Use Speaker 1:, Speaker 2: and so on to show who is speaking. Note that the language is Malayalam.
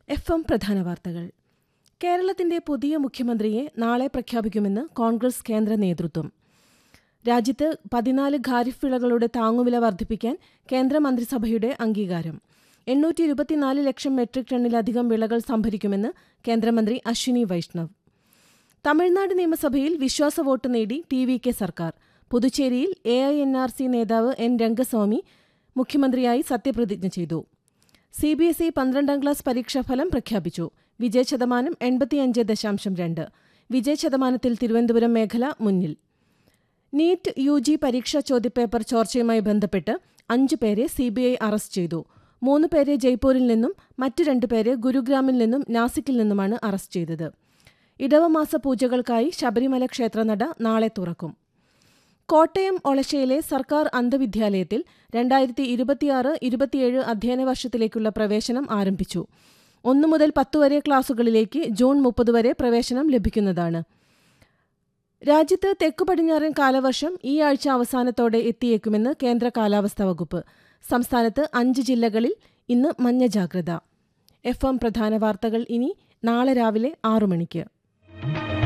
Speaker 1: എഫ് എം പ്രധാന വാർത്തകൾ കേരളത്തിന്റെ പുതിയ മുഖ്യമന്ത്രിയെ നാളെ പ്രഖ്യാപിക്കുമെന്ന് കോൺഗ്രസ് കേന്ദ്ര നേതൃത്വം രാജ്യത്ത് പതിനാല് ഖാരിഫ് വിളകളുടെ താങ്ങുവില വർദ്ധിപ്പിക്കാൻ കേന്ദ്രമന്ത്രിസഭയുടെ അംഗീകാരം എണ്ണൂറ്റി ഇരുപത്തിനാല് ലക്ഷം മെട്രിക് ടണ്ണിലധികം വിളകൾ സംഭരിക്കുമെന്ന് കേന്ദ്രമന്ത്രി അശ്വിനി വൈഷ്ണവ് തമിഴ്നാട് നിയമസഭയിൽ വിശ്വാസ വോട്ട് നേടി ടി വി കെ സർക്കാർ പുതുച്ചേരിയിൽ A I N R C നേതാവ് എൻ രംഗസ്വാമി മുഖ്യമന്ത്രിയായി സത്യപ്രതിജ്ഞ ചെയ്തു സി ബി എസ് ഇ പന്ത്രണ്ടാം ക്ലാസ് പരീക്ഷാഫലം പ്രഖ്യാപിച്ചു വിജയശതമാനം എൺപത്തിയഞ്ച് ദശാംശം രണ്ട് വിജയശതമാനത്തിൽ തിരുവനന്തപുരം മേഖല മുന്നിൽ നീറ്റ് യു ജി പരീക്ഷാ ചോദ്യപേപ്പർ ചോർച്ചയുമായി ബന്ധപ്പെട്ട് അഞ്ചു പേരെ സി ബി ഐ അറസ്റ്റ് ചെയ്തു മൂന്ന് പേരെ ജയ്പൂരിൽ നിന്നും മറ്റു രണ്ടുപേരെ ഗുരുഗ്രാമിൽ നിന്നും നാസിക്കിൽ നിന്നുമാണ് അറസ്റ്റ് ചെയ്തത് ഇടവമാസ പൂജകൾക്കായി ശബരിമല ക്ഷേത്രനട നാളെ തുറക്കും കോട്ടയം ഒളശയിലെ സർക്കാർ അന്ധവിദ്യാലയത്തിൽ രണ്ടായിരത്തി ഇരുപത്തിയാറ് ഇരുപത്തിയേഴ് അധ്യയന വർഷത്തിലേക്കുള്ള പ്രവേശനം ആരംഭിച്ചു ഒന്നു മുതൽ പത്ത് വരെ ക്ലാസുകളിലേക്ക് ജൂൺ മുപ്പത് വരെ പ്രവേശനം ലഭിക്കുന്നതാണ് രാജ്യത്ത് തെക്കു പടിഞ്ഞാറൻ കാലവർഷം ഈ ആഴ്ച അവസാനത്തോടെ എത്തിയേക്കുമെന്ന് കേന്ദ്ര കാലാവസ്ഥാ വകുപ്പ് സംസ്ഥാനത്ത് അഞ്ച് ജില്ലകളിൽ ഇന്ന് മഞ്ഞ ജാഗ്രത എഫ് എം പ്രധാന വാർത്തകൾ ഇനി നാളെ രാവിലെ ആറു മണിക്ക്